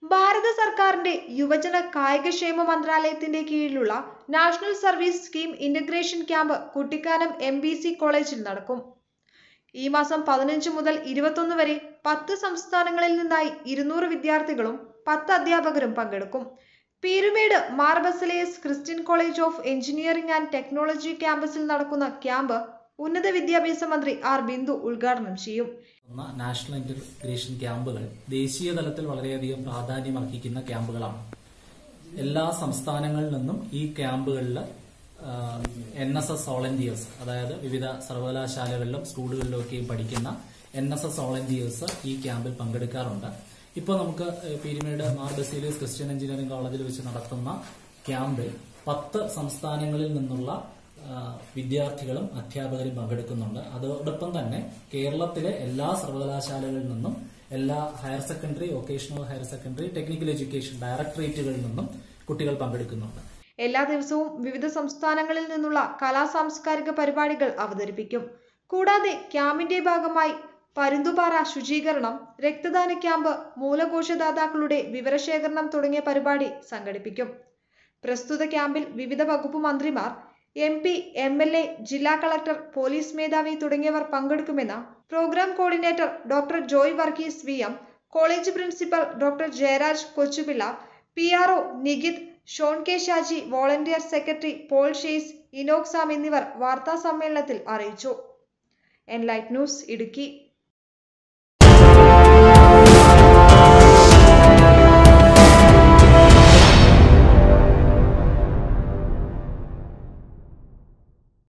ഭാരത സർക്കാരിന്റെ യുവജന കായികക്ഷേമ മന്ത്രാലയത്തിന്റെ കീഴിലുള്ള national service scheme integration camp Kuttikkanam M B C കോളേജിൽ നടക്കും ഈ മാസം പതിനഞ്ച് മുതൽ ഇരുപത്തൊന്ന് വരെ പത്ത് സംസ്ഥാനങ്ങളിൽ നിന്നായി ഇരുന്നൂറ് വിദ്യാർത്ഥികളും പത്ത് അധ്യാപകരും പങ്കെടുക്കും Peermade Mar Baselios christian college of engineering and technology ക്യാമ്പസിൽ നടക്കുന്ന ക്യാമ്പ് ഉന്നത വിദ്യാഭ്യാസ മന്ത്രി ആർ ബിന്ദു ഉദ്ഘാടനം ചെയ്യും എന്ന നാഷണൽ ഇന്റഗ്രേഷൻ ക്യാമ്പുകൾ ദേശീയ തലത്തിൽ വളരെയധികം പ്രാധാന്യം അർഹിക്കുന്ന ക്യാമ്പുകളാണ് എല്ലാ സംസ്ഥാനങ്ങളിൽ നിന്നും ഈ ക്യാമ്പുകളിൽ എൻ എസ് എസ് വോളണ്ടിയേഴ്സ് അതായത് വിവിധ സർവകലാശാലകളിലും സ്കൂളുകളിലും ഒക്കെയും പഠിക്കുന്ന എൻ എസ് എസ് വോളണ്ടിയേഴ്സ് ഈ ക്യാമ്പിൽ പങ്കെടുക്കാറുണ്ട് ഇപ്പോൾ നമുക്ക് ഏഹ്, പീരുമേട് മാർ ബസീലിയസ് ക്രിസ്ത്യൻ എഞ്ചിനീയറിംഗ് കോളേജിൽ വെച്ച് നടത്തുന്ന ക്യാമ്പിൽ പത്ത് സംസ്ഥാനങ്ങളിൽ നിന്നുള്ള ആ, വിദ്യാർത്ഥികളും അധ്യാപകരും പങ്കെടുക്കുന്നുണ്ട് അതോടൊപ്പം തന്നെ കേരളത്തിലെ എല്ലാ സർവകലാശാലകളിൽ നിന്നും എല്ലാ higher secondary vocational higher secondary technical education ഡയറക്ടറേറ്റുകളിൽ നിന്നും കുട്ടികൾ പങ്കെടുക്കുന്നുണ്ട് എല്ലാ ദിവസവും വിവിധ സംസ്ഥാനങ്ങളിൽ നിന്നുള്ള കലാ സാംസ്കാരിക പരിപാടികൾ അവതരിപ്പിക്കും കൂടാതെ ക്യാമ്പിന്റെ ഭാഗമായി പരുന്തുപാറ ശുചീകരണം രക്തദാന ക്യാമ്പ് മൂലകോശദാതാക്കളുടെ വിവരശേഖരണം തുടങ്ങിയ പരിപാടി സംഘടിപ്പിക്കും പ്രസ്തുത ക്യാമ്പിൽ വിവിധ വകുപ്പ് മന്ത്രിമാർ M P M L A ജില്ലാ കളക്ടർ പോലീസ് മേധാവി തുടങ്ങിയവർ പങ്കെടുക്കുമെന്ന് program coordinator doctor Joy Varghese V M college principal doctor Jayaraj Kochupillai P R O Nikhith Shone K Shaji volunteer secretary Paul Shayes Enoch Sam എന്നിവർ വാർത്താ സമ്മേളനത്തിൽ അറിയിച്ചു എൻലൈറ്റ് ന്യൂസ് ഇടുക്കി